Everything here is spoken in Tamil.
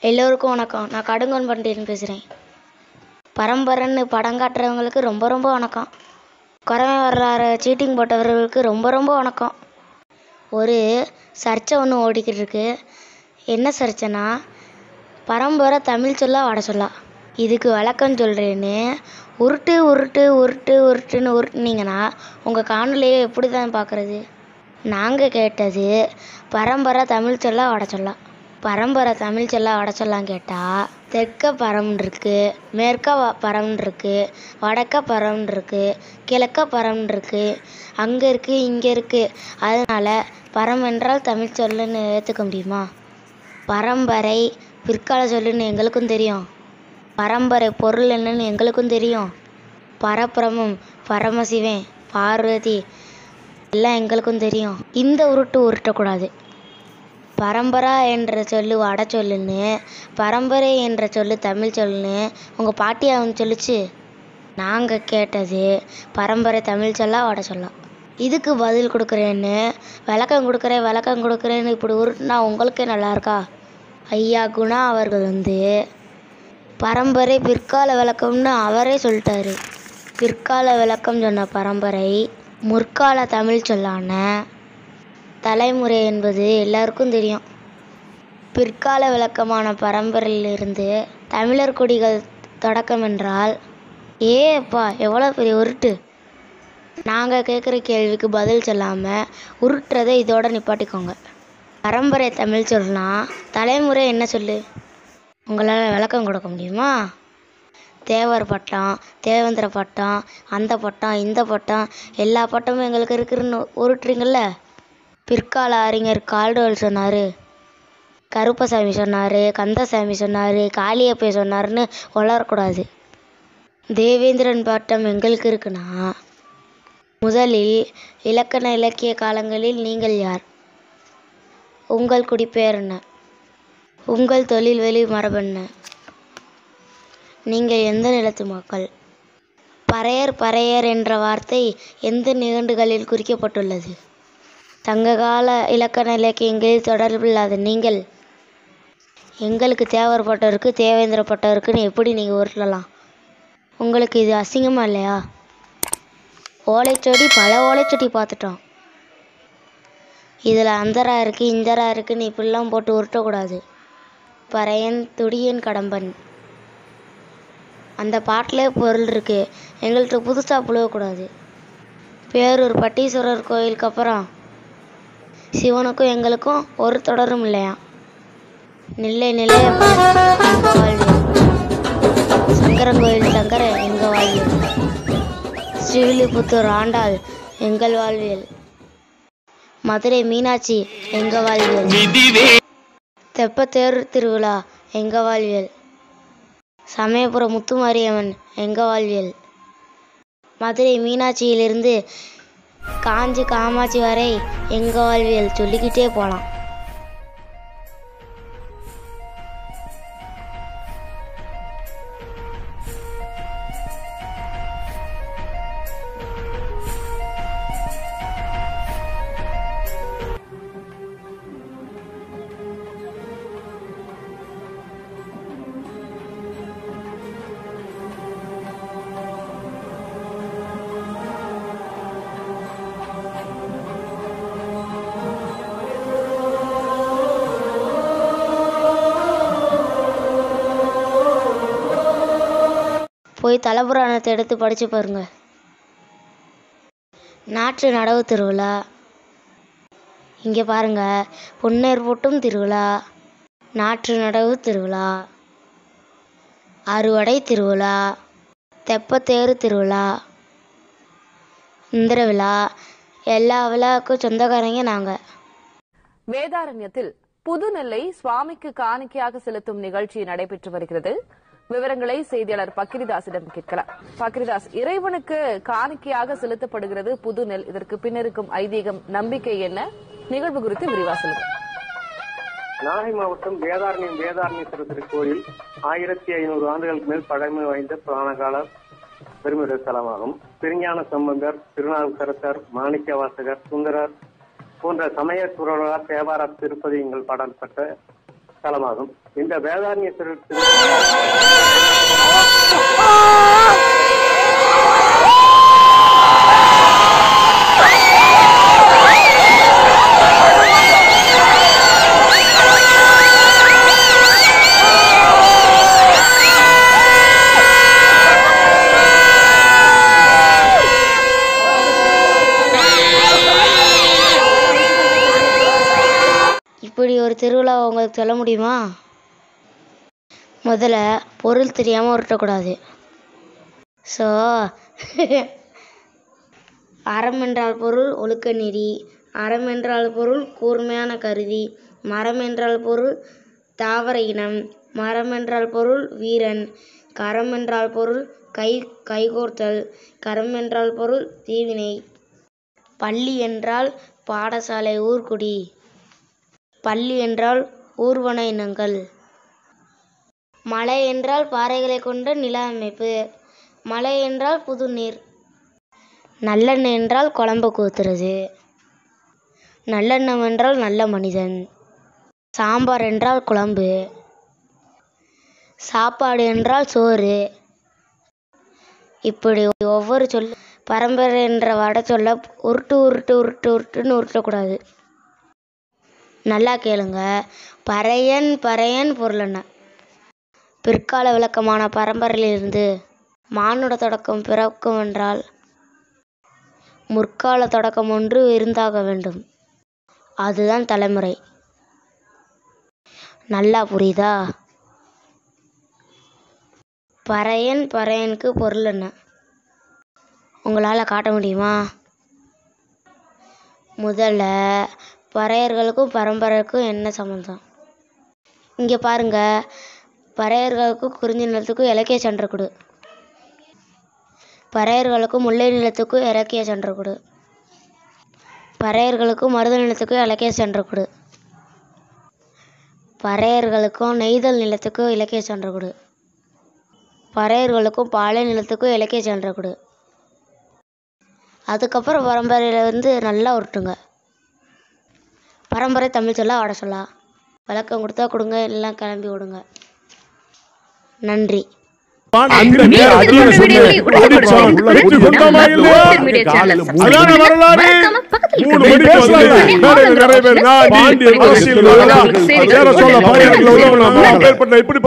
எல்லோருக்கும் வணக்கம் நான் கடுங்கோன் பண்டியன் பேசுகிறேன் பரம்பரைன்னு படம் காட்டுறவங்களுக்கு ரொம்ப ரொம்ப வணக்கம் குறவன் வரலாறு சீட்டிங் போட்டவர்களுக்கு ரொம்ப ரொம்ப வணக்கம் ஒரு சர்ச்சை ஒன்று ஓடிக்கிட்டு இருக்கு என்ன சர்ச்சைனா பரம்பரை தமிழ் சொல்லா வட சொல்லா இதுக்கு விளக்கம் சொல்கிறேன்னு உருட்டு உருட்டு உருட்டு உருட்டுன்னு உருட்டுனீங்கன்னா உங்கள் காணொலியை எப்படி தான் பார்க்குறது நாங்கள் கேட்டது பரம்பரை தமிழ் சொல்லா வட சொல்லா பரம்பரை தமிழ் சொல்லா வட சொல்லான்னு கேட்டால் தெற்க பரம்னு இருக்கு மேற்க வ- பரம்னு இருக்கு வடக்க பரம்னு இருக்கு கிழக்க பரம்னு இருக்கு அங்கே இருக்குது இங்கே இருக்குது அதனால் பரம் என்றால் தமிழ் சொல்லுன்னு ஏற்றுக்க முடியுமா பரம்பரை பிற்கால சொல்லுன்னு எங்களுக்கும் தெரியும் பரம்பரை பொருள் என்னன்னு எங்களுக்கும் தெரியும் பரபிரமம் பரமசிவன் பார்வதி எல்லாம் எங்களுக்கும் தெரியும் இந்த உருட்டு உருட்டக்கூடாது பரம்பரா என்ற சொல்லு வட சொல்லுன்னு பரம்பரை என்ற சொல்லு தமிழ் சொல்லுன்னு உங்கள் பாட்டி அவன் சொல்லுச்சு நாங்கள் கேட்டது பரம்பரை தமிழ் சொல்லா வட சொல்லா இதுக்கு பதில் கொடுக்குறேன்னு விளக்கம் கொடுக்குறேன் விளக்கம் கொடுக்குறேன்னு இப்படி உருட்டுனா உங்களுக்கே நல்லா இருக்கா ஐயா குணா அவர்கள் வந்து பரம்பரை பிற்கால விளக்கம்னு அவரே சொல்லிட்டாரு பிற்கால விளக்கம் சொன்ன பரம்பரை முற்கால தமிழ் சொல்லான தலைமுறை என்பது எல்லாருக்கும் தெரியும் பிற்கால விளக்கமான பரம்பரையிலிருந்து தமிழர் குடிகள் தொடக்கம் என்றால் ஏ அப்பா எவ்வளோ பெரிய உருட்டு நாங்கள் கேட்குற கேள்விக்கு பதில் சொல்லாமல் உருட்டுறதை இதோட நிப்பாட்டிக்கோங்க பரம்பரை தமிழ் சொல்லனா தலைமுறை என்ன சொல்லு உங்களால் விளக்கம் கொடுக்க முடியுமா தேவர் பட்டம் தேவேந்திர பட்டம் அந்த பட்டம் இந்த பட்டம் எல்லா பட்டமும் எங்களுக்கு இருக்குன்னு உருட்டுறீங்கள்ல பிற்கால அறிஞர் கால்டோல் சொன்னார் கருப்பசாமி சொன்னார் கந்தசாமி சொன்னார் காளியப்பை சொன்னார்னு வளரக்கூடாது தேவேந்திரன் பட்டம் எங்களுக்கு இருக்குன்னா முதலில் இலக்கண இலக்கிய காலங்களில் நீங்கள் யார் உங்கள் குடிப்பெயர் என்ன உங்கள் தொழில் வெளி மரபென்ன நீங்கள் எந்த நிலத்து மக்கள் பறையர் பறையர் என்ற வார்த்தை எந்த நிகண்டுகளில் குறிக்கப்பட்டுள்ளது சங்ககால இலக்கண இலக்கியங்களில் தொடர்பில்லாத நீங்கள் எங்களுக்கு தேவர் பட்டம் இருக்கு தேவேந்திர பட்டம் இருக்குன்னு எப்படி நீங்கள் உருட்டலாம் உங்களுக்கு இது அசிங்கமா இல்லையா ஓலைச்செடி பல ஓலைச்செடி பார்த்துட்டோம் இதில் அந்தரா இருக்குது இந்தரா இருக்குன்னு இப்படிலாம் போட்டு உருட்டக்கூடாது பறையன் துடியன் கடம்பன் அந்த பாட்டிலே பொருள் இருக்கு எங்கள்கிட்ட புதுசாக புழுவக்கூடாது பேரூர் பட்டீஸ்வரர் கோயிலுக்கு அப்புறம் சிவனுக்கும் எங்களுக்கும் ஒரு தொடரும் இல்லையா நில்லை நிலைய எங்க வாழ்வியல் சங்கரன் கோயில் சங்கர எங்க வாழ்வியல் ஸ்ரீவில்லிபுத்தூர் ஆண்டாள் எங்கள் வாழ்வியல் மதுரை மீனாட்சி எங்க வாழ்வியல் தெப்பத்தேர் திருவிழா எங்க வாழ்வியல் சமயபுரம் முத்துமாரியம்மன் எங்க வாழ்வியல் மதுரை மீனாட்சியிலிருந்து காஞ்சி காமாட்சி வரை எங்க வாழ்வியல் சொல்லிக்கிட்டே போகலாம் போய் தலபுராணத்தை எடுத்து படிச்சு பாருங்க நாற்று நடவு திருவிழா இங்கே பாருங்க பொன்னேர் போட்டும் திருவிழா நாற்று நடவு திருவிழா அறுவடை திருவிழா தெப்பத்தேரு திருவிழா இந்திர விழா எல்லா விழாவுக்கும் சொந்தக்காரங்க நாங்கள் வேதாரண்யத்தில் புதுநெல்லை சுவாமிக்கு காணிக்கையாக செலுத்தும் நிகழ்ச்சி நடைபெற்று வருகிறது விவரங்களை செய்தியாளர் பக்கிரிதாசிடம் கேட்கலாம் பக்கிரிதாஸ் இறைவனுக்கு காணிக்கையாக செலுத்தப்படுகிறது புதுநெல் இதற்கு பின்னிருக்கும் ஐதீகம் நம்பிக்கை என்ன நிகழ்வு குறித்து விரிவா சொல்லுங்க நாகை மாவட்டம் வேதாரண்யம் வேதாரண்யேஸ்வரர் திருக்கோயில் ஆயிரத்தி ஐநூறு ஆண்டுகளுக்கு மேல் பழமை வாய்ந்த புராண கால பெருமிட ஸ்தலமாகும் திருஞான சம்பந்தர் திருநாவுக்கரசர் மாணிக்க வாசகர் சுந்தரர் போன்ற சமய துறவரார் தேவார திருப்பதிகள் பாடல்பட்ட தலமாகும் இந்த வேதாரண்யேஸ்வரர் திரு இப்படி ஒரு திருவிழா உங்களுக்கு சொல்ல முடியுமா முதல்ல பொருள் தெரியாமல் உருட்டக்கூடாது ஸோ அறம் என்றால் பொருள் ஒழுக்க நெறி அறம் என்றால் பொருள் கூர்மையான கருவி மரம் என்றால் பொருள் தாவர இனம் மரம் என்றால் பொருள் வீரன் கரம் என்றால் பொருள் கை கைகோர்த்தல் கரம் என்றால் பொருள் தீவினை பள்ளி என்றால் பாடசாலை ஊர்க்குடி பள்ளி என்றால் ஊர்வன இனங்கள் மலை என்றால் பாறைகளை கொண்ட நில அமைப்பு மலை என்றால் புது நீர் நல்லெண்ணெய் என்றால் குழம்பு கூத்துறது நல்லெண்ணம் என்றால் நல்ல மனிதன் சாம்பார் என்றால் குழம்பு சாப்பாடு என்றால் சோறு இப்படி ஒவ்வொரு சொல் பரம்பரை என்ற வட சொல்ல உருட்டு உருட்டு உருட்டு உருட்டுன்னு உருட்டக்கூடாது நல்லா கேளுங்க பறையன் பறையன் பொருள் என்ன பிற்கால விளக்கமான பரம்பரையிலிருந்து மானுட தொடக்கம் பிறக்கும் என்றால் முற்கால தொடக்கம் ஒன்று இருந்தாக வேண்டும் அதுதான் தலைமுறை நல்லா புரியுதா பறையன் பறையனுக்கு பொருள் என்ன உங்களால் காட்ட முடியுமா முதல்ல பறையர்களுக்கும் பரம்பரைக்கும் என்ன சம்மந்தம் இங்கே பாருங்க பறையர்களுக்கும் குறிஞ்சி நிலத்துக்கும் இலக்கிய சான்று கொடு பறையர்களுக்கும் முல்லை நிலத்துக்கும் இலக்கிய சான்று கொடு பறையர்களுக்கும் மருத நிலத்துக்கும் இலக்கிய சான்று கொடு பறையர்களுக்கும் நெய்தல் நிலத்துக்கும் இலக்கிய சான்று கொடு பறையர்களுக்கும் பாலை நிலத்துக்கும் இலக்கிய சான்று கொடு அதுக்கப்புறம் பரம்பரையில் வந்து நல்லா உருட்டுங்க பரம்பரை தமிழ் சொல்ல ஆட சொல்லா விளக்கம் கொடுத்தா கொடுங்க எல்லாம் கிளம்பி விடுங்க நன்றி அந்த நேர அடியை சொன்னேன். ஓடிப்பான். உள்ள வெற்றி கொண்டோமா இல்லையா? அதான வரலாறு. மூணு மணிக்கு வந்து மேடையில் நிறைய பேர் நான் பாண்டியன் அரசியல் பேர சொல்ல பாண்டியர்கள் உள்ளவங்க நம்ம அப்பேற்பட்ட இப்படி